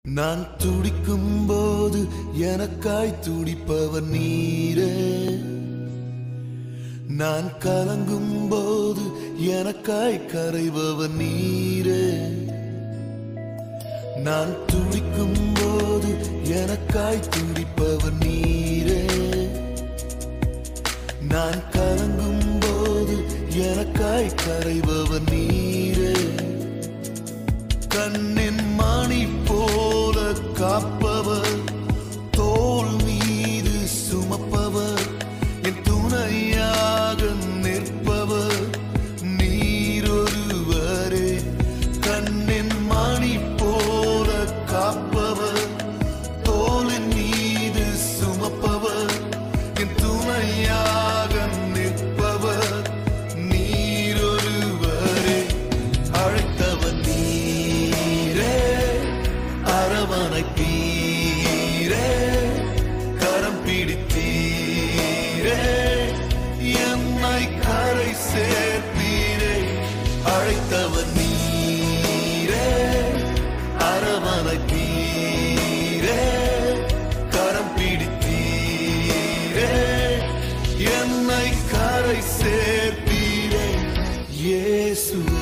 நான் துடிக்கும் போது எனக்காய் துடிப்பவர் நீரே நான் கலங்கும் போது எனக்காய் கரைபவர் நீரே நான் துடிக்கும் போது எனக்காய் துடிப்பவர் நீரே நான் கலங்கும் போது எனக்காய் கரைபவர் நீரே கண்ணின் மணி போல காப்பவர் தோல் மீது சுமப்பவர் என் துணையாக நிற்பவர் நீரொருவரே கண்ணின் மணி போல காப்பவர் தோலின் மீது சுமப்பவர் என் துணையாக நிற்பவர் நீரொருவரே அழைத்தவர் நீரே அரவணைப்பீரே கரம் பிடித்தீரே என்னை கரை சேர்ப்பீரே அழைத்தவர் நீரே அரவணைப்பீரே கரம் பிடித்தீரே என்னை கரை சேர்ப்பீரே இயேசுவே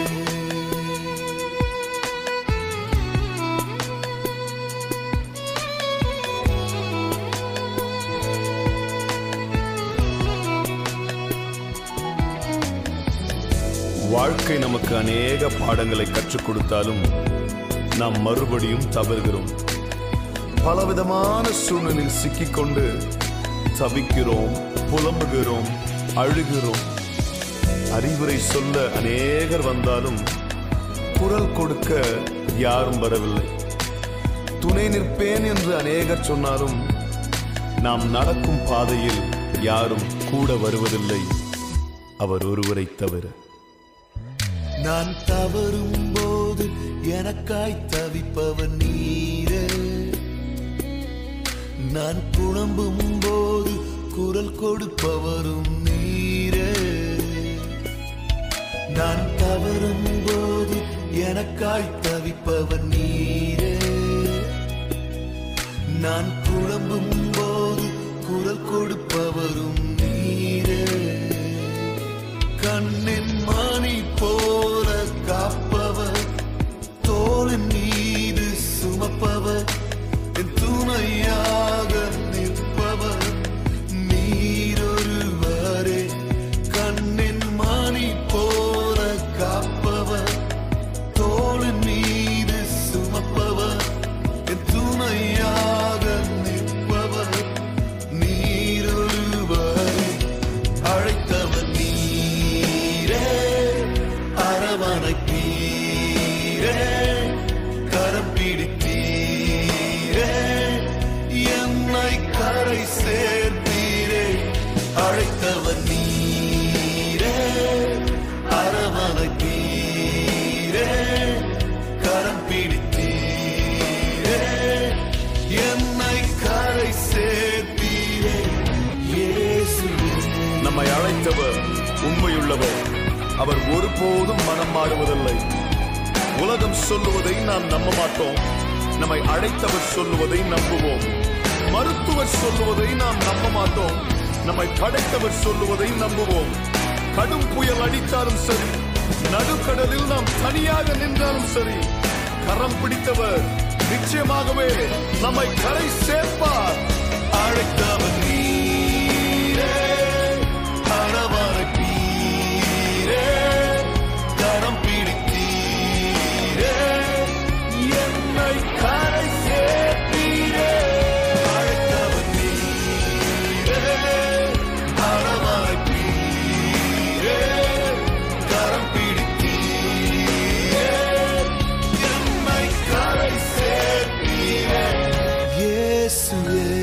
வாழ்க்கை நமக்கு அநேக பாடங்களை கற்றுக் கொடுத்தாலும் நாம் மறுபடியும் தவறுகிறோம் பலவிதமான சூழ்நிலையில் சிக்கிக்கொண்டு தவிக்கிறோம் புலம்புகிறோம் அழுகிறோம் அறிவுரை சொல்ல அநேகர் வந்தாலும் குரல் கொடுக்க யாரும் வரவில்லை துணை நிற்பேன் என்று அநேகர் சொன்னாலும் நாம் நடக்கும் பாதையில் யாரும் கூட வருவதில்லை அவர் ஒருவரை தவிர நான் தவறும் போது எனக்காய் தவிப்பவர் நீரே நான் புலம்பும் போது குரல் கொடுப்பவரும் நீரே நான் தவறும் போது எனக்காய் தவிப்பவர் நீரே நான் புலம்பும் போது குரல் கொடுப்பவரும் நீரே கண்ணின் மணி போல காப்பவர் தோளின் மீது சுமப்பவர் என் துணையாக நிற்பவர் நீரொருவரே கண்ணின் மணி போல காப்பவர் தோளின் மீது சுமப்பவர் என் துணையாக நிற்பவர் நீரொருவரே அழைத்தவர் நீரே அரவணைப்பீரே கரம் பிடித்தீரே என்னை கரை சேர்ப்பீரே அழைத்தவர் நீரே அரவணைப்பீரே கரம் பிடித்தீரே என்னை கரை சேர்ப்பீரே இயேசுவே நம்மை அழைத்தவர் உண்மையுள்ளவர் அவர் ஒருபோதும் மனம் மாறுவதில்லை உலகம் சொல்லுவதை நாம் நம்ப மாட்டோம் நம்மை அழைத்தவர் சொல்லுவதை நம்புவோம் மருத்துவர் சொல்லுவதை நாம் நம்ப மாட்டோம் நம்மை படைத்தவர் சொல்லுவதை நம்புவோம் கடும் புயல் அடித்தாலும் சரி நடுக்கடலில் நாம் தனியாக நின்றாலும் சரி கரம் பிடித்தவர் நிச்சயமாகவே நம்மை கரை சேர்ப்பார் அழைத்தவர் நீரே அரவணைப்பீரே கரம் பிடித்தீரே என்னை கரை சேர்ப்பீரே அழைத்தவர் நீரே அரவணைப்பீரே கரம் பிடித்தீரே என்னை கரை சேர்ப்பீரே இயேசுவே